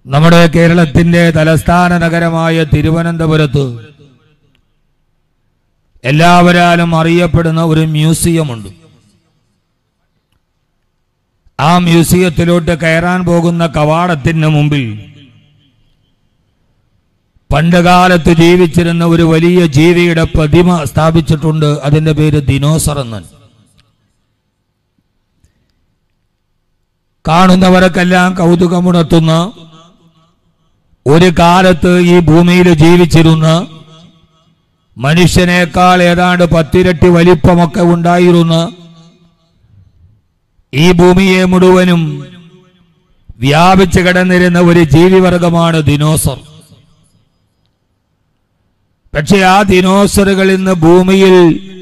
നമ്മുടെ കേരളത്തിന്റെ തലസ്ഥാന നഗരമായ തിരുവനന്തപുരത്ത് എല്ലാവരാലും അറിയപ്പെടുന്ന ഒരു മ്യൂസിയമുണ്ട് ആ മ്യൂസിയത്തിലോട്ട് കയറാൻ പോകുന്ന കവാടത്തിന് മുമ്പിൽ പണ്ടുകാലത്ത് ജീവിച്ചിരുന്ന ഒരു വലിയ ജീവിയുടെ പ്രതിമ സ്ഥാപിച്ചിട്ടുണ്ട് അതിന്റെ പേര് ദിനോസർ എന്ന് കാണുന്നവർക്കെല്ലാം കൗതുകമുണർത്തുന്ന ഒരു കാലത്ത് ഈ ഭൂമിയിൽ ജീവിച്ചിരുന്ന മനുഷ്യനേക്കാൾ ഏതാണ്ട് പത്തിരട്ടി വലിപ്പമൊക്കെ ഉണ്ടായിരുന്ന ഈ ഭൂമിയെ മുഴുവനും വ്യാപിച്ചു കിടന്നിരുന്ന ഒരു ജീവിവർഗമാണ് ദിനോസർ പക്ഷെ ആ ദിനോസറുകൾ ഇന്ന് ഭൂമിയിൽ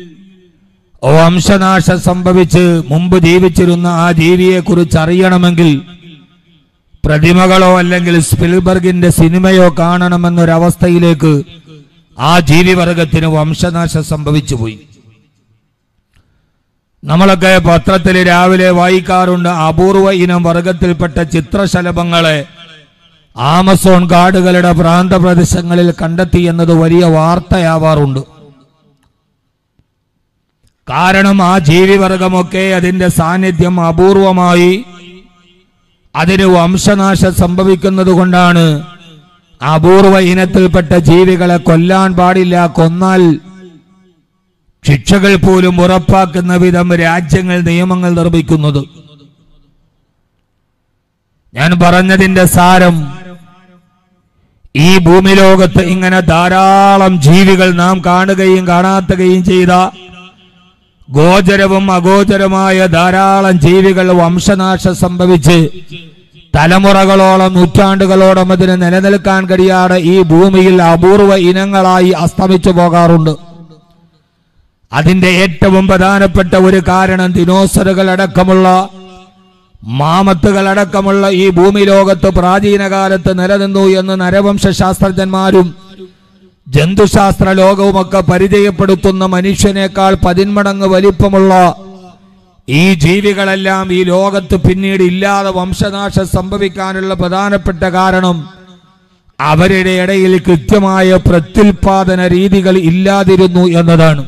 വംശനാശം സംഭവിച്ച് മുമ്പ് ജീവിച്ചിരുന്ന ആ ജീവിയെ കുറിച്ച് അറിയണമെങ്കിൽ പ്രതിമകളോ അല്ലെങ്കിൽ സ്പിൽബർഗിന്റെ സിനിമയോ കാണണമെന്നൊരവസ്ഥയിലേക്ക് ആ ജീവിവർഗത്തിന് വംശനാശം സംഭവിച്ചു പോയി നമ്മളൊക്കെ പത്രത്തിൽ രാവിലെ വായിക്കാറുണ്ട് അപൂർവ ഇനം വർഗത്തിൽപ്പെട്ട ചിത്രശലഭങ്ങളെ ആമസോൺ കാടുകളുടെ പ്രാന്തപ്രദേശങ്ങളിൽ കണ്ടെത്തി എന്നത് വലിയ വാർത്തയാവാറുണ്ട് കാരണം ആ ജീവിവർഗമൊക്കെ അതിന്റെ സാന്നിധ്യം അപൂർവമായി അതിന് വംശനാശം സംഭവിക്കുന്നത് കൊണ്ടാണ് അപൂർവ ഇനത്തിൽപ്പെട്ട ജീവികളെ കൊല്ലാൻ പാടില്ല കൊന്നാൽ ശിക്ഷകൾ പോലും ഉറപ്പാക്കുന്ന വിധം രാജ്യങ്ങൾ നിയമങ്ങൾ നിർമ്മിക്കുന്നത് ഞാൻ പറഞ്ഞതിന്റെ സാരം ഈ ഭൂമി ലോകത്ത് ഇങ്ങനെ ധാരാളം ജീവികൾ നാം കാണുകയും കാണാത്തുകയും ചെയ്ത ഗോചരവും അഗോചരമായ ധാരാളം ജീവികൾ വംശനാശം സംഭവിച്ച് തലമുറകളോളം നൂറ്റാണ്ടുകളോളം അതിന് നിലനിൽക്കാൻ കഴിയാതെ ഈ ഭൂമിയിൽ അപൂർവ ഇനങ്ങളായി അസ്തമിച്ചു പോകാറുണ്ട് അതിന്റെ ഏറ്റവും പ്രധാനപ്പെട്ട ഒരു കാരണം ദിനോസറുകൾ അടക്കമുള്ള മാമത്തുകൾ അടക്കമുള്ള ഈ ഭൂമി ലോകത്ത് പ്രാചീന കാലത്ത് നിലനിന്നു എന്ന് നരവംശ ശാസ്ത്രജ്ഞന്മാരും ജന്തുശാസ്ത്ര ലോകവുമൊക്കെ പരിചയപ്പെടുത്തുന്ന മനുഷ്യനേക്കാൾ പതിന്മടങ്ങ് വലിപ്പമുള്ള ഈ ജീവികളെല്ലാം ഈ ലോകത്ത് പിന്നീട് ഇല്ലാതെ വംശനാശം സംഭവിക്കാനുള്ള പ്രധാനപ്പെട്ട കാരണം അവരുടെ ഇടയിൽ കൃത്യമായ പ്രത്യുൽപാദന രീതികൾ ഇല്ലാതിരുന്നു എന്നതാണ്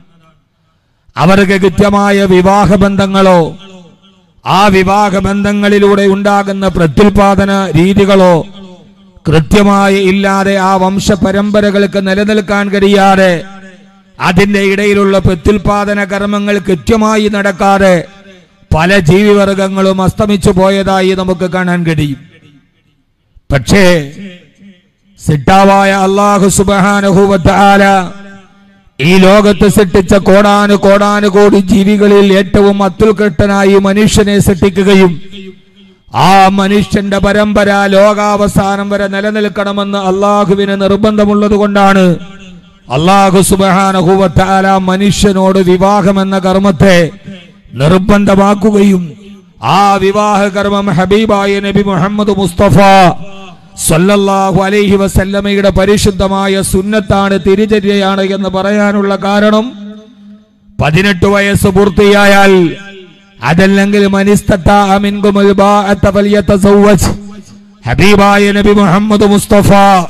അവർക്ക് കൃത്യമായ വിവാഹ ബന്ധങ്ങളോ ആ വിവാഹ ബന്ധങ്ങളിലൂടെ ഉണ്ടാകുന്ന പ്രത്യുൽപാദന രീതികളോ കൃത്യമായി ഇല്ലാതെ ആ വംശ പരമ്പരകൾക്ക് നിലനിൽക്കാൻ കഴിയാതെ അതിന്റെ ഇടയിലുള്ള പ്രത്യുൽപാദന കർമ്മങ്ങൾ കൃത്യമായി നടക്കാതെ പല ജീവിവർഗങ്ങളും അസ്തമിച്ചു പോയതായി നമുക്ക് കാണാൻ കഴിയും പക്ഷേ സിട്ടാവായ അള്ളാഹു സുബാനുഭൂവത്താല ഈ ലോകത്ത് സൃഷ്ടിച്ച കോടാനു കോടാനു കോടി ജീവികളിൽ ഏറ്റവും അത്യുൽകൃഷ്ടനായി മനുഷ്യനെ സൃഷ്ടിക്കുകയും ആ മനുഷ്യന്റെ പരമ്പര ലോകാവസാനം വരെ നിലനിൽക്കണമെന്ന് അള്ളാഹുവിന് നിർബന്ധമുള്ളത് കൊണ്ടാണ് അള്ളാഹു സുബാനഹുവത്താല മനുഷ്യനോട് വിവാഹമെന്ന കർമ്മത്തെ നിർബന്ധമാക്കുകയും ആ വിവാഹ കർമ്മം ഹബീബായ നബി മുഹമ്മദ് മുസ്തഫ സല്ലല്ലാഹു അലൈഹി വസല്ലമയുടെ പരിശുദ്ധമായ സുന്നത്താണ് തിരിചര്യയാണ് എന്ന് പറയാനുള്ള കാരണം പതിനെട്ട് വയസ്സ് പൂർത്തിയായാൽ അതല്ലെങ്കിൽ മനിസ്തത്താ മിൻകുമുൽ ബാഅത്ത ഫലിയതസവ്വജ് ഹബീബായ നബി മുഹമ്മദ് മുസ്തഫ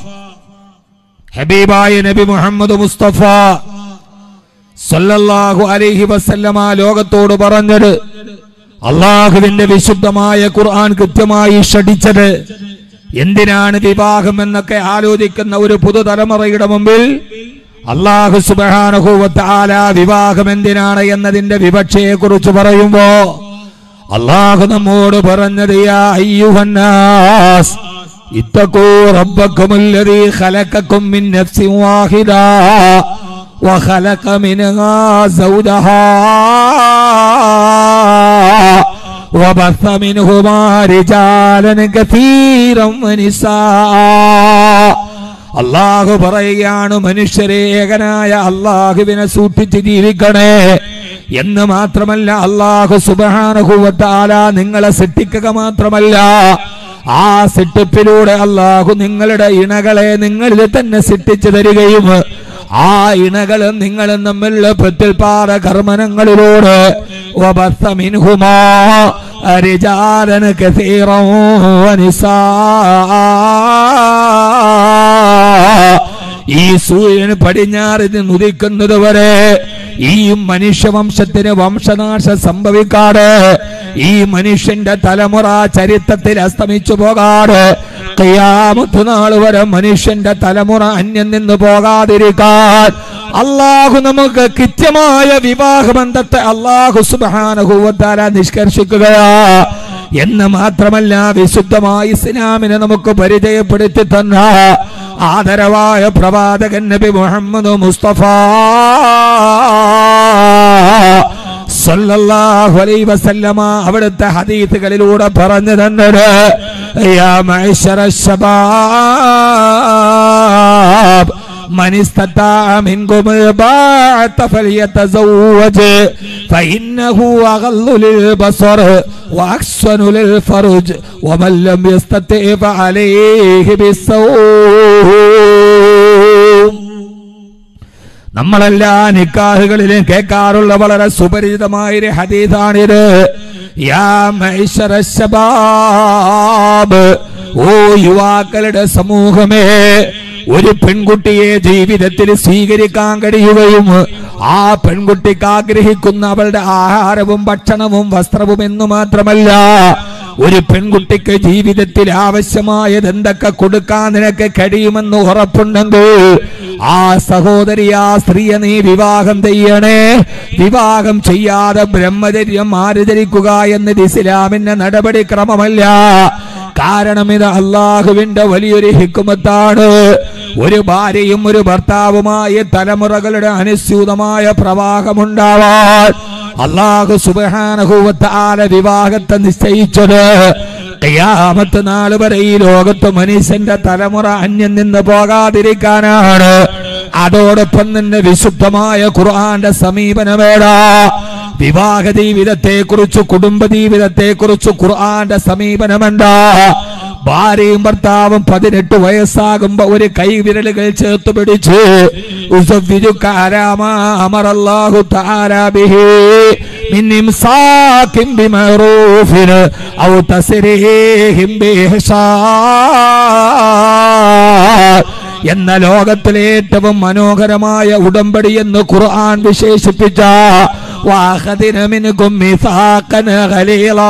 ഹബീബായ നബി മുഹമ്മദ് മുസ്തഫ സല്ലല്ലാഹു അലൈഹി വസല്ലമ ലോകത്തോട് പറഞ്ഞത് അള്ളാഹുവിന്റെ വിശുദ്ധമായ ഖുർആൻ കൃത്യമായി ഷടിച്ചത് എന്തിനാണ് വിവാഹം എന്നൊക്കെ ആലോചിക്കുന്ന ഒരു പുതുതലമുറയുടെ മുമ്പിൽ അള്ളാഹു സുബാനുഭൂവത്താല വിവാഹം എന്തിനാണ് എന്നതിന്റെ വിവക്ഷയെ കുറിച്ച് പറയുമ്പോ അള്ളാഹു നമ്മോട് പറഞ്ഞത് യാ അയ്യുഹന്നാസ് ഇത്തക്കൂ റബ്ബക്കുമുല്ലദീ ഖലഖക്കും മിൻ നഫ്സിൻ വാഹിദ وخلق منها زوجها وبث منهما رجالا كثيرا ونساء അള്ളാഹു പറയുകയാണ് മനുഷ്യരെ ഏകനായ അള്ളാഹുവിനെ സൂക്ഷിച്ച് ജീവിക്കണേ എന്ന് മാത്രമല്ല അള്ളാഹു സുബാനുഭൂവത്താല നിങ്ങളെ സൃഷ്ടിക്കുക മാത്രമല്ല ആ സൃഷ്ടിപ്പിലൂടെ അള്ളാഹു നിങ്ങളുടെ ഇണകളെ നിങ്ങളിൽ തന്നെ സൃഷ്ടിച്ചു തരികയും ആ ഇണകളും നിങ്ങളും തമ്മിലുള്ള പ്രത്യുൽപാദ കർമ്മനങ്ങളിലൂടെ وبث منهما رجالا كثيرا ونساء ഈ സൂര്യന് പടിഞ്ഞാറിന് ഉദിക്കുന്നത് വരെ ഈ മനുഷ്യവംശത്തിന് വംശനാശം സംഭവിക്കാട് ഈ മനുഷ്യന്റെ തലമുറ ചരിത്രത്തിൽ അസ്തമിച്ചു പോകാട് കയ്യാമത്ത് നാൾ വരെ മനുഷ്യന്റെ തലമുറ അന്യം നിന്ന് പോകാതിരിക്കാൻ അള്ളാഹു നമുക്ക് കൃത്യമായ വിവാഹബന്ധത്തെ അള്ളാഹു സുബാനുഭൂവത്താല നിഷ്കർഷിക്കുകയാ എന്ന് മാത്രമല്ല വിശുദ്ധമായ ഇസ്ലാമിനെ നമുക്ക് പരിചയപ്പെടുത്തി തന്ന ആദരവായ പ്രവാചകൻ നബി മുഹമ്മദ് മുസ്തഫ സല്ലല്ലാഹു അലൈഹി വസല്ലമ അവിടുത്തെ ഹദീസുകളിലൂടെ പറഞ്ഞു തന്നത് യാ മഅ്ശറ ശബാബ് من استطاع منكم الباعة فليتزوج فإنه أغل للبصر وأحسن للفرج ومن لم يستطع فعليه بالصوم നമ്മളെല്ലാ നിക്കാഹുകളിലും കേൾക്കാറുള്ള വളരെ സുപരിചിതമായ ഒരു ഹദീസാണിത് യാ മൈശറ ശബാബ് ഓ യുവാക്കളുടെ സമൂഹമേ ഒരു പെൺകുട്ടിയെ ജീവിതത്തിൽ സ്വീകരിക്കാൻ കഴിയുകയും ആ പെൺകുട്ടിക്ക് ആഗ്രഹിക്കുന്ന അവളുടെ ആഹാരവും ഭക്ഷണവും വസ്ത്രവും എന്നു മാത്രമല്ല ഒരു പെൺകുട്ടിക്ക് ജീവിതത്തിൽ ആവശ്യമായത് എന്തൊക്കെ കൊടുക്കാൻ നിനക്ക് കഴിയുമെന്ന് ഉറപ്പുണ്ടെങ്കിൽ ആ സഹോദരി ആ സ്ത്രീയെ നീ വിവാഹം ചെയ്യണേ വിവാഹം ചെയ്യാതെ ബ്രഹ്മചര്യം ആചരിക്കുക എന്നത് ഇസ്ലാമിന്റെ നടപടിക്രമമല്ല കാരണം ഇത് അള്ളാഹുവിന്റെ വലിയൊരു ഹിക്കുമത്താണ് ഒരു ഭാര്യയും ഒരു ഭർത്താവുമായി തലമുറകളുടെ അനുസ്യൂതമായ പ്രവാഹമുണ്ടാവാൻ അള്ളാഹു സുബാനഹുവത്താല വിവാഹത്തെ നിശ്ചയിച്ചത് ഖിയാമത്ത് നാൾ വരെ ഈ ലോകത്ത് മനുഷ്യന്റെ തലമുറ അന്യം നിന്ന് പോകാതിരിക്കാനാണ് അതോടൊപ്പം തന്നെ വിശുദ്ധമായ ഖുർആന്റെ സമീപനമേടാ വിവാഹ ജീവിതത്തെ കുറിച്ച് കുടുംബ ജീവിതത്തെ കുറിച്ച് ഖുർആന്റെ സമീപനമെന്താ ഭാര്യയും ഭർത്താവും പതിനെട്ട് വയസ്സാകുമ്പോ ഒരു കൈവിരലുകൾ ചേർത്ത് പിടിച്ച് ഉസവ്വിജുക അലാ മാ അമറല്ലാഹു തആല ബിഹി മിൻ ഇംസാകിൻ ബിമഅറൂഫിൻ ഔ തസ്രീഹിം ബിഇഹ്സാൻ എന്ന ലോകത്തിലെ ഏറ്റവും മനോഹരമായ ഉടമ്പടി എന്ന് ഖുർആൻ വിശേഷിപ്പിച്ച വാഹദിന മിൻകും മിസാഖൻ ഖലീലാ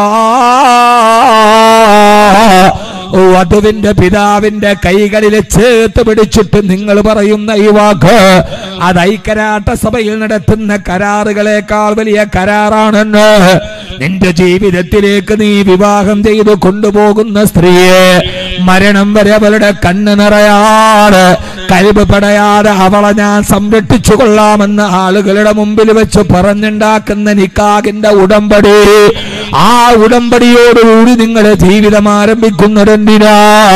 വധുവിന്റെ പിതാവിന്റെ കൈകളിൽ ചേർത്ത് പിടിച്ചിട്ട് നിങ്ങൾ പറയുന്ന ഈ വാക്ക് അത് ഐക്യരാട്ട സഭയിൽ നടത്തുന്ന കരാറുകളെക്കാൾ വലിയ കരാറാണെന്ന് നിന്റെ ജീവിതത്തിലേക്ക് നീ വിവാഹം ചെയ്ത് കൊണ്ടുപോകുന്ന സ്ത്രീയെ മരണം വരെ അവളുടെ കണ്ണ് നിറയാതെ കഴിവ് പടയാതെ അവളെ ഞാൻ സംരക്ഷിച്ചു കൊള്ളാമെന്ന് ആളുകളുടെ മുമ്പിൽ വെച്ച് പറഞ്ഞുണ്ടാക്കുന്ന നിക്കാകിന്റെ ഉടമ്പടി ആ ഉടമ്പടിയോടുകൂടി നിങ്ങളുടെ ജീവിതം ആരംഭിക്കുന്നതെന്തിനാ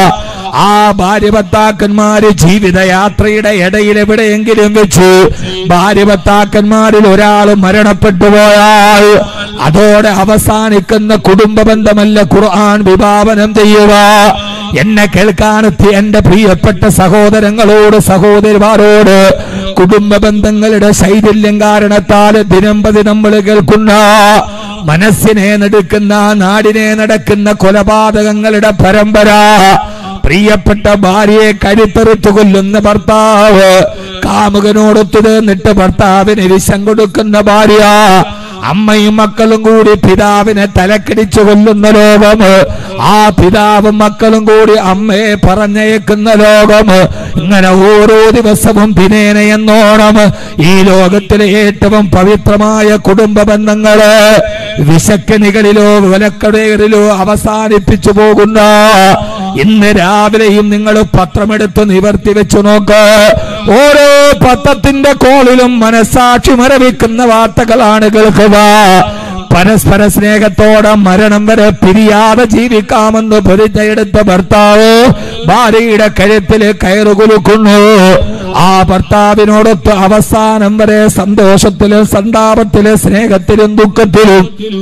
ആ ഭാര്യ ഭർത്താക്കന്മാര് ജീവിതയാത്രയുടെ ഇടയിൽ എവിടെയെങ്കിലും വെച്ച് ഭാര്യ ഭർത്താക്കന്മാരിൽ ഒരാൾ മരണപ്പെട്ടു പോയാൽ അതോടെ അവസാനിക്കുന്ന കുടുംബ ബന്ധമല്ല ഖുർആൻ വിഭാവനം ചെയ്യുക എന്നെ കേൾക്കാനെത്തി എന്റെ പ്രിയപ്പെട്ട സഹോദരങ്ങളോട് സഹോദരിമാരോട് കുടുംബ ബന്ധങ്ങളുടെ ശൈഥില്യം കാരണത്താൽ ദിനംപതി നമ്മൾ കേൾക്കുന്ന മനസ്സിനെ നടക്കുന്ന നാടിനെ നടക്കുന്ന കൊലപാതകങ്ങളുടെ പരമ്പര പ്രിയപ്പെട്ട ഭാര്യയെ കരുത്തെറുത്തു കൊല്ലുന്ന ഭർത്താവ് കാമുകനോടൊത്തു നിന്നിട്ട് ഭർത്താവിന് വിഷം കൊടുക്കുന്ന ഭാര്യ അമ്മയും മക്കളും കൂടി പിതാവിനെ തലക്കടിച്ചു കൊല്ലുന്ന ലോകം ആ പിതാവും മക്കളും കൂടി അമ്മയെ പറഞ്ഞയക്കുന്ന ലോകം ഇങ്ങനെ ഓരോ ദിവസവും ദിനേന എന്നോണം ഈ ലോകത്തിലെ ഏറ്റവും പവിത്രമായ കുടുംബ ബന്ധങ്ങള് വിശക്കണികളിലോ വിലക്കടകളിലോ അവസാനിപ്പിച്ചു പോകുന്ന ഇന്ന് രാവിലെയും നിങ്ങൾ പത്രമെടുത്ത് നിവർത്തി വെച്ചു നോക്ക് ഓരോ പത്രത്തിന്റെ കോളിലും മനസാക്ഷി മരവിക്കുന്ന വാർത്തകളാണ് കേൾക്കുക പരസ്പര സ്നേഹത്തോടെ മരണം വരെ പിരിയാതെ ജീവിക്കാമെന്ന് പ്രതിജ്ഞയെടുത്ത ഭർത്താവ് ഭാര്യയുടെ കഴുത്തില് കയറുകുലുക്കുന്നു ആ ഭർത്താവിനോടൊത്ത് അവസാനം വരെ സന്തോഷത്തിലും സന്താപത്തിലും സ്നേഹത്തിലും ദുഃഖത്തിലും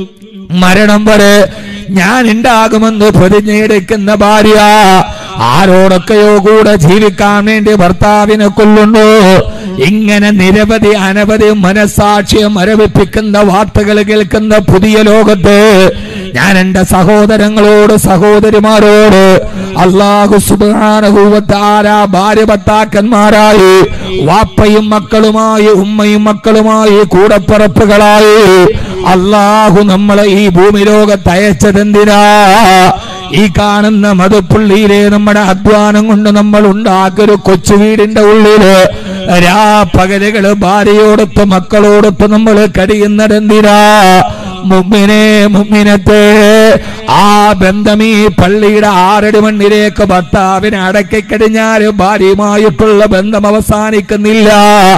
മരണം വരെ ഞാൻ ഉണ്ടാകുമെന്ന് പ്രതിജ്ഞയെടുക്കുന്ന ഭാര്യ ആരോടൊക്കെയോ കൂടെ ജീവിക്കാൻ വേണ്ടി ഭർത്താവിനെ കൊല്ലുന്നു ഇങ്ങനെ നിരവധി അനവധി മനസാക്ഷിയെ മരവിപ്പിക്കുന്ന വാർത്തകൾ കേൾക്കുന്ന പുതിയ ലോകത്ത് ഞാൻ എന്റെ സഹോദരങ്ങളോട് സഹോദരിമാരോട് അള്ളാഹു സുബാനഹൂവത്താര ഭാര്യ ഭർത്താക്കന്മാരായി വാപ്പയും മക്കളുമായി ഉമ്മയും മക്കളുമായി കൂടപ്പിറപ്പുകളായി അള്ളാഹു നമ്മളെ ഈ ഭൂമി ലോകത്ത് അയച്ചതെന്തിനാ ഈ കാണുന്ന മധുപ്പുള്ളിയിലെ നമ്മുടെ അധ്വാനം കൊണ്ട് നമ്മൾ ഉണ്ടാക്കിയൊരു കൊച്ചു വീടിന്റെ ഉള്ളില് രാപ്പകലുകള് ഭാര്യയോടൊത്ത് മക്കളോടൊത്ത് നമ്മൾ കഴിയുന്നതെന്തിനാ മുമ്മിനെ മുമ്മിനത്തെ ആ ബന്ധം ഈ പള്ളിയുടെ ആറടി മണ്ണിലേക്ക് ഭർത്താവിനെ അടക്കിക്കഴിഞ്ഞാൽ ഭാര്യയുമായിട്ടുള്ള ബന്ധം അവസാനിക്കുന്നില്ല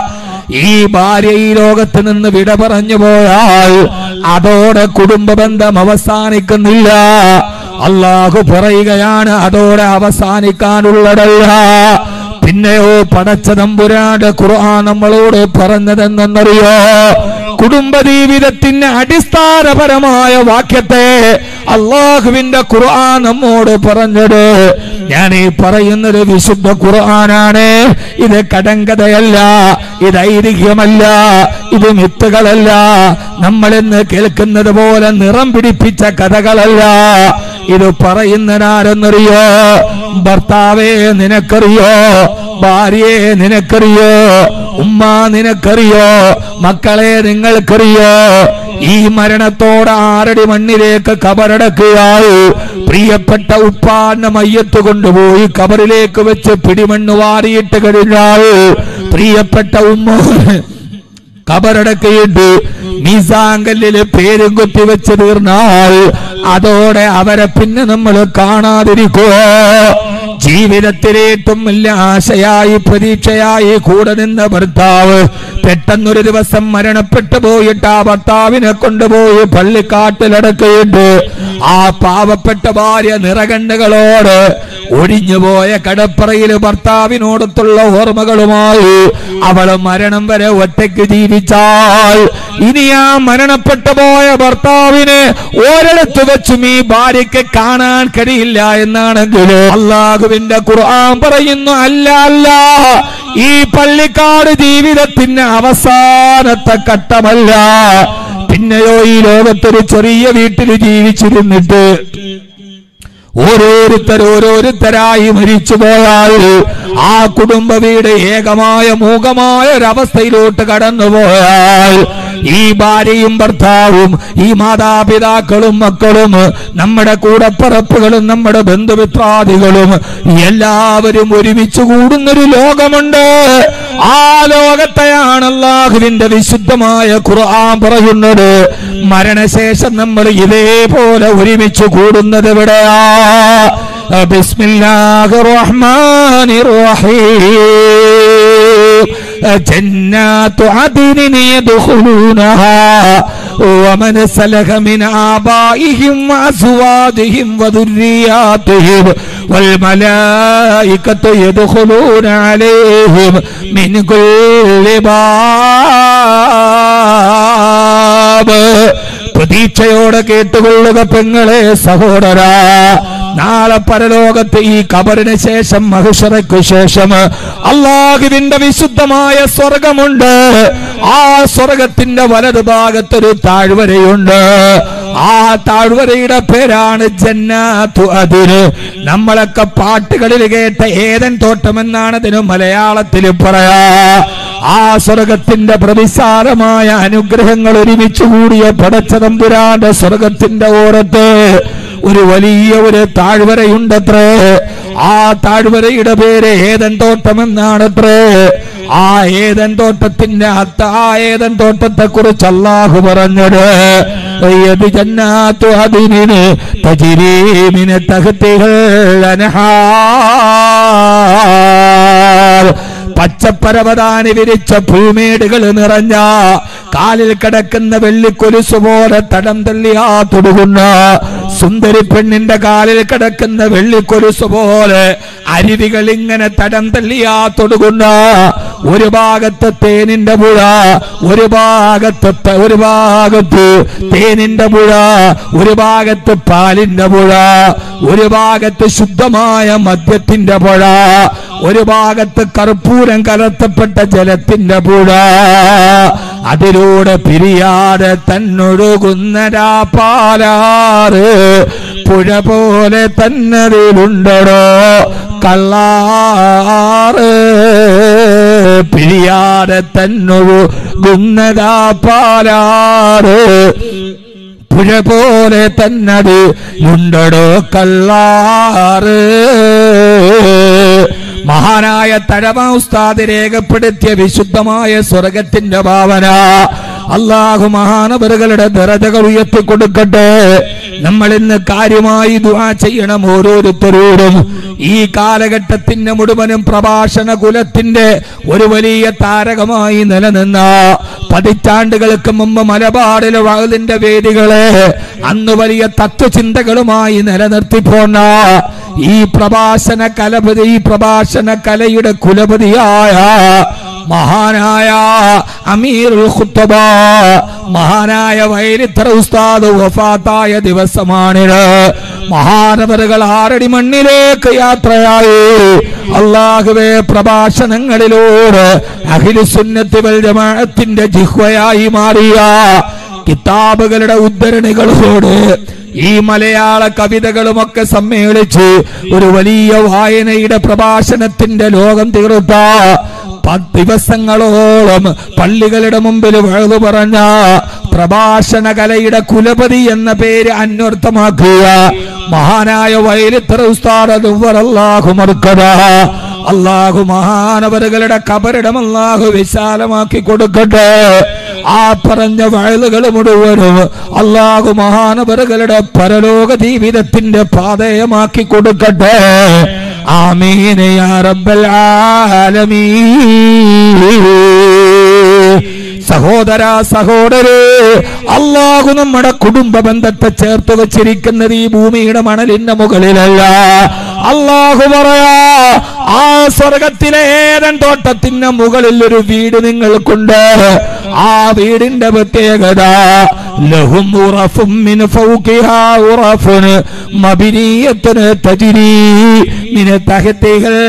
ഈ ഭാര്യ ഈ ലോകത്ത് നിന്ന് വിട പറഞ്ഞു പോയാൽ അതോടെ കുടുംബ ബന്ധം അവസാനിക്കുന്നില്ല അള്ളാഹു പറയുകയാണ് അതോടെ അവസാനിക്കാനുള്ളതല്ല പിന്നെയോ പടച്ച തമ്പുരാന്റെ ഖുർആൻ നമ്മളോട് പറഞ്ഞതെന്നറിയോ കുടുംബ ജീവിതത്തിന്റെ അടിസ്ഥാനപരമായ വാക്യത്തെ അള്ളാഹുവിന്റെ ഖുർആൻ നമ്മോട് പറഞ്ഞത് ഞാൻ ഈ പറയുന്നത് വിശുദ്ധ ഖുർആനാണ് ഇത് കടങ്കഥയല്ല ഇത് ഐതിഹ്യമല്ല ഇത് മിത്തുകളല്ല നമ്മളിന്ന് കേൾക്കുന്നത് പോലെ നിറം പിടിപ്പിച്ച കഥകളല്ല ഇത് പറയുന്നതാരെന്നറിയോ ഭർത്താവേ നിനക്കറിയോ ഭാര്യയെ നിനക്കറിയോ ഉമ്മ നിനക്കറിയോ മക്കളെ നിങ്ങൾക്കറിയോ ഈ മരണത്തോടെ ആറടി മണ്ണിലേക്ക് കബറടക്കുകയായി പ്രിയപ്പെട്ട ഉപ്പാന്റെ മയ്യത്ത് കൊണ്ടുപോയി കബറിലേക്ക് വെച്ച് പിടിമണ്ണ് വാരിയിട്ട് കഴിഞ്ഞാൽ പ്രിയപ്പെട്ട ഉമ്മ കബറടക്കയിട്ട് മീസാങ്കല്ലില് പേരും കുത്തി വെച്ച് തീർന്നാൽ അതോടെ അവരെ പിന്നെ നമ്മൾ കാണാതിരിക്കുവോ ജീവിതത്തിലെ ഏറ്റവും വലിയ ആശയായി പ്രതീക്ഷയായി കൂടെ നിന്ന ഭർത്താവ് പെട്ടെന്നൊരു ദിവസം മരണപ്പെട്ടു പോയിട്ട് ആ ഭർത്താവിനെ കൊണ്ടുപോയി പള്ളിക്കാട്ടിലടക്കിയിട്ട് ആ പാവപ്പെട്ട ഭാര്യ നിറകണ്ണുകളോട് ഒഴിഞ്ഞുപോയ കടപ്പറയിൽ ഭർത്താവിനോടത്തുള്ള ഓർമ്മകളുമായി അവൾ മരണം വരെ ഒറ്റയ്ക്ക് ജീവിച്ചാൽ ഇനി ആ മരണപ്പെട്ടു പോയ ഭർത്താവിനെ ഒരിടത്ത് വെച്ചും ഈ ഭാര്യയ്ക്ക് കാണാൻ കഴിയില്ല എന്നാണെങ്കിൽ അള്ളാഹുവിന്റെ ഖുർആൻ പറയുന്നു അല്ല അല്ല ഈ പള്ളിക്കാട് ജീവിതത്തിന്റെ അവസാനത്തെ ഘട്ടമല്ല പിന്നെയോ ഈ ലോകത്തൊരു ചെറിയ വീട്ടിൽ ജീവിച്ചിരുന്നിട്ട് ഓരോരുത്തർ ഓരോരുത്തരായി മരിച്ചു പോയാൽ ആ കുടുംബ വീട് ഏകമായ മൂകമായ ഒരവസ്ഥയിലോട്ട് കടന്നുപോയാൽ ഈ ഭാര്യയും ഭർത്താവും ഈ മാതാപിതാക്കളും മക്കളും നമ്മുടെ കൂടപ്പറപ്പുകളും നമ്മുടെ ബന്ധുമിത്രാദികളും എല്ലാവരും ഒരുമിച്ച് കൂടുന്നൊരു ലോകമുണ്ട് ആ ലോകത്തെയാണ് അള്ളാഹുവിന്റെ വിശുദ്ധമായ ഖുർആൻ പറയുന്നത് മരണശേഷം നമ്മൾ ഇതേപോലെ ഒരുമിച്ച് കൂടുന്നത് എവിടെയാ ബിസ്മില്ലാഹിർ റഹ്മാനിർ റഹീം جنات عدن يدخلونها ومن سلك من آبائهم وأزواجهم وذرياتهم والملائكة يدخلون عليهم من كل باب പ്രതീക്ഷയോടെ കേട്ടുകൊള്ളുക പെങ്ങളെ സഹോദരാ നാളെ പരലോകത്ത് ഈ കബറിന് ശേഷം മഹിഷറയ്ക്ക് ശേഷം അള്ളാഹുവിന്റെ വിശുദ്ധമായ സ്വർഗമുണ്ട് ആ സ്വർഗത്തിന്റെ വലതു ഭാഗത്തൊരു താഴ്വരയുണ്ട് ആ താഴ്വരയുടെ പേരാണ് ജന്നാത്തു അതിന് നമ്മളൊക്കെ പാട്ടുകളിൽ കേട്ട ഏതൻ തോട്ടം എന്നാണ് അതിന് മലയാളത്തിൽ പറയാ ആ സ്വർഗത്തിന്റെ പ്രതിസാരമായ അനുഗ്രഹങ്ങൾ ഒരുമിച്ച് കൂടിയ പടച്ചതമ്പുരാന്റെ സ്വർഗത്തിന്റെ ഓരത്ത് ഒരു വലിയ ഒരു താഴ്വരയുണ്ടത്രേ ആ താഴ്വരയുടെ പേര് ഏതൻ തോട്ടം എന്നാണത്രേ ആ ഏതൻ തോട്ടത്തിന്റെ അത്ത ആ ഏതൻ തോട്ടത്തെ കുറിച്ച് അള്ളാഹു പറഞ്ഞത് ഏത് ജന്നാത്തു അതിന് തജിരീമിന് തകത്തികൾ അനഹാർ പച്ചപ്പരവതാനി വിരിച്ച ഭൂമേടുകൾ നിറഞ്ഞ കാലിൽ കിടക്കുന്ന വെള്ളിക്കൊലുസ് പോലെ തടം തള്ളിയാ തൊടുകുന്ന സുന്ദരി പെണ്ണിന്റെ കാലിൽ കിടക്കുന്ന വെള്ളിക്കൊലുസ് പോലെ അരുവികൾ ഇങ്ങനെ തടം തള്ളിയാത്തൊടുകുന്ന ഒരു ഭാഗത്ത് തേനിന്റെ പുഴ ഒരു ഭാഗത്ത് ത- ഒരു ഭാഗത്ത് തേനിന്റെ പുഴ ഒരു ഭാഗത്ത് പാലിന്റെ പുഴ ഒരു ഭാഗത്ത് ശുദ്ധമായ മദ്യത്തിന്റെ പുഴ ഒരു ഭാഗത്ത് കർപ്പൂരം കലർത്തപ്പെട്ട ജലത്തിന്റെ പുഴ അതിലൂടെ പിരിയാതെ തന്നൊഴുകുന്നരാ പാലാറ് പുഴ പോലെ തന്നതിലുണ്ടടോ കള്ളാറ് പിരിയാതെ തന്നൊഴുകുന്നതാ പാലാറ് പുഴ പോലെ തന്നത് ഉണ്ടടോ കള്ളാറ് മഹാനായ തഴവ ഉസ്താദ് രേഖപ്പെടുത്തിയ വിശുദ്ധമായ സ്വർഗത്തിന്റെ ഭാവന അള്ളാഹു മഹാനവറുകളുടെ ദറജകൾ ഉയർത്തി കൊടുക്കട്ടെ നമ്മൾ ഇന്ന് കാര്യമായി ദുആ ചെയ്യണം ഓരോരുത്തരോടും ഈ കാലഘട്ടത്തിന്റെ മുഴുവനും പ്രഭാഷണ കുലത്തിന്റെ ഒരു വലിയ താരകമായി നിലനിന്ന പതിറ്റാണ്ടുകൾക്ക് മുമ്പ് മലബാറിലെ വാതിന്റെ വേദികളെ അന്ന് വലിയ തത്വചിന്തകളുമായി നിലനിർത്തി പോന്ന ഈ പ്രഭാഷണ കലപതി ഈ പ്രഭാഷണ കലയുടെ കുലപതിയായ മഹാനായ അമീറുൽ ഖുത്തബ മഹാനായ വൈരിത്ര ഉസ്താദ് വഫാത്തായ ദിവസമാണിത് മഹാനവറുകൾ ആറടി മണ്ണിലേക്ക് യാത്രയായി അള്ളാഹുവെ പ്രഭാഷണങ്ങളിലൂടെ അഖിലുസുന്നത്തി വൽ ജമാഅത്തിന്റെ ജിഹ്വയായി മാറിയ കിതാബുകളുടെ ഉദ്ധരണികളോട് ഈ മലയാള കവിതകളുമൊക്കെ സമ്മേളിച്ച് ഒരു വലിയ വായനയുടെ പ്രഭാഷണത്തിന്റെ ലോകം തീർത്ത പത്ത് ദിവസങ്ങളോളം പള്ളികളുടെ മുമ്പിൽ വഴുതു പറഞ്ഞ പ്രഭാഷണ കലയുടെ കുലപതി എന്ന പേര് അന്വർത്ഥമാക്കിയ മഹാനായ വൈലിത്തറ ഉസ്താദ് അല്ലാഹു മറുക്കത അള്ളാഹു മഹാനവറുകളുടെ കബറിടം അള്ളാഹു വിശാലമാക്കി കൊടുക്കട്ടെ ആ പറഞ്ഞ വയലുകൾ മുഴുവനും അള്ളാഹു മഹാനവറുകളുടെ പരലോക ജീവിതത്തിന്റെ പാതയമാക്കി കൊടുക്കട്ടെ ആമീൻ യാ റബ്ബൽ ആലമീൻ സഹോദര സഹോദരേ അള്ളാഹു നമ്മുടെ കുടുംബ ബന്ധത്തെ ചേർത്ത് വെച്ചിരിക്കുന്നത് ഈ ഭൂമിയുടെ മണലിന്റെ മുകളിലല്ല അള്ളാഹു പറയാ ആ സ്വർഗത്തിലെ ഏതൻ തോട്ടത്തിന്റെ മുകളിൽ ഒരു വീട് നിങ്ങൾക്കുണ്ട് ആ വീടിന്റെ പ്രത്യേകത ലഹും ഉറഫും മിൻ ഫൗഖിഹാ ഉറഫുൻ മബിനിയത്തുൻ തജ്രി മിൻ തഹ്തിഹൽ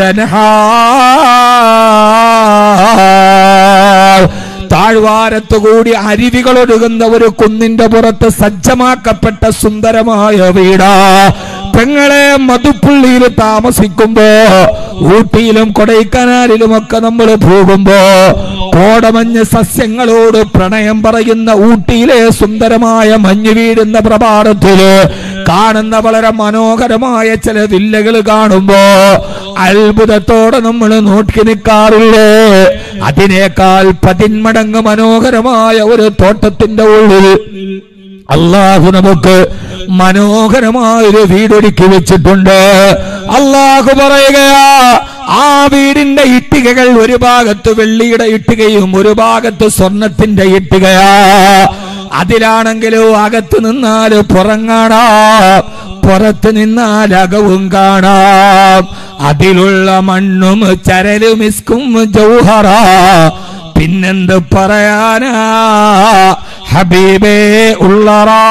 അൻഹാർ താഴ്വാരത്ത് കൂടി അരുവികൾ ഒഴുകുന്ന ഒരു കുന്നിന്റെ പുറത്ത് സജ്ജമാക്കപ്പെട്ട സുന്ദരമായ വീടാ പെങ്ങളെ മധുപ്പുള്ളിയിൽ താമസിക്കുമ്പോ ഊട്ടിയിലും കൊടൈക്കനാലിലും ഒക്കെ നമ്മൾ പോകുമ്പോ കോടമഞ്ഞ് സസ്യങ്ങളോട് പ്രണയം പറയുന്ന ഊട്ടിയിലെ സുന്ദരമായ മഞ്ഞ് വീഴുന്ന പ്രഭാതത്തില് കാണുന്ന വളരെ മനോഹരമായ ചില വില്ലകൾ കാണുമ്പോ അത്ഭുതത്തോടെ നമ്മൾ നോക്കി നിൽക്കാറില്ലേ അതിനേക്കാൾ പതിന്മടങ്ങ് മനോഹരമായ ഒരു തോട്ടത്തിന്റെ ഉള്ളിൽ അള്ളാഹു നമുക്ക് മനോഹരമായൊരു വീടൊരുക്കി വെച്ചിട്ടുണ്ട് അള്ളാഹു പറയുകയാ ആ വീടിന്റെ ഇട്ടികകൾ ഒരു ഭാഗത്ത് വെള്ളിയുടെ ഇട്ടുകയും ഒരു ഭാഗത്ത് സ്വർണത്തിന്റെ ഇട്ടുകയാ അതിലാണെങ്കിലോ അകത്ത് നിന്നാല് പുറം കാണാം പുറത്ത് നിന്നാൽ അകവും കാണാം അതിലുള്ള മണ്ണും ചരലും ഇസ്കും ജൗഹറ പിന്നെന്ത് പറയാനാ ഹബീബേ ഉള്ളറാ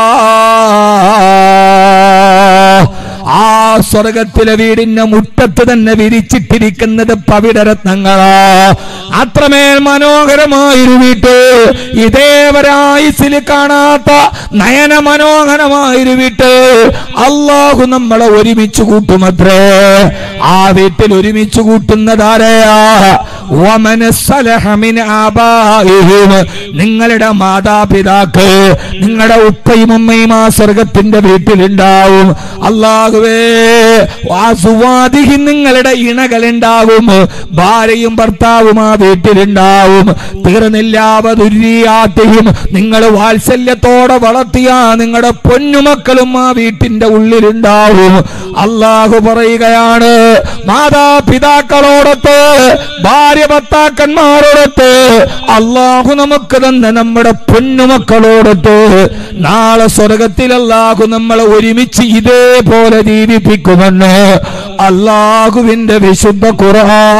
ആ സ്വർഗത്തിലെ വീടിന്റെ മുറ്റത്ത് തന്നെ വിരിച്ചിട്ടിരിക്കുന്നത് പവിടരത്നങ്ങളാ അത്രമേൽ മനോഹരമായൊരു വീട്ട് ഇതേവരായുസിൽ കാണാത്ത നയന മനോഹരമായൊരു വീട്ട് അള്ളാഹു നമ്മളെ ഒരുമിച്ച് കൂട്ടുമത്രേ ആ വീട്ടിൽ ഒരുമിച്ച് കൂട്ടുന്നതാരയാ വമന സലഹ മിൻ ആബാഇഹിം. നിങ്ങളുടെ മാതാപിതാക്കൾ നിങ്ങളുടെ ഉപ്പയും ഉമ്മയും ആ സ്വർഗത്തിന്റെ വീട്ടിലുണ്ടാവും അള്ളാഹുവേ വാസുവാദിഹി നിങ്ങളുടെ ഇണകളുണ്ടാവും ഭാര്യയും ഭർത്താവും ആ വീട്ടിലുണ്ടാവും തീർന്നില്ലാവതുര്യാത്തിയും നിങ്ങൾ വാത്സല്യത്തോടെ വളർത്തിയ നിങ്ങളുടെ പൊന്നുമക്കളും ആ വീട്ടിന്റെ ഉള്ളിലുണ്ടാവും അള്ളാഹു പറയുകയാണ് മാതാപിതാക്കളോടൊത്ത് ഭാര്യ ഭർത്താക്കന്മാരോടൊത്ത് അള്ളാഹു നമുക്ക് തന്നെ നമ്മുടെ പൊന്നുമക്കളോടൊത്ത് നാളെ സ്വർഗത്തിൽ അള്ളാഹു നമ്മളെ ഒരുമിച്ച് ഇതേപോലെ പുനരുജ്ജീവിപ്പിക്കുമെന്ന് അള്ളാഹുവിന്റെ വിശുദ്ധ ഖുർആൻ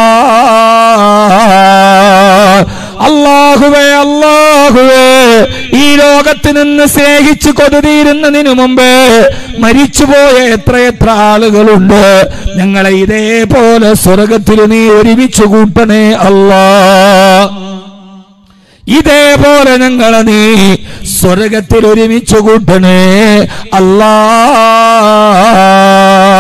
അള്ളാഹുവേ അള്ളാഹുവേ ഈ ലോകത്ത് നിന്ന് സ്നേഹിച്ച് കൊതുതീരുന്നതിനു മുമ്പ് മരിച്ചുപോയ എത്രയെത്ര ആളുകളുണ്ട് ഞങ്ങളെ ഇതേപോലെ സ്വർഗത്തിൽ നീ ഒരുമിച്ച് കൂട്ടണേ അല്ലാ ഇതേപോലെ ഞങ്ങളെ നീ സ്വർഗത്തിൽ ഒരുമിച്ച് കൂട്ടണേ അല്ലാ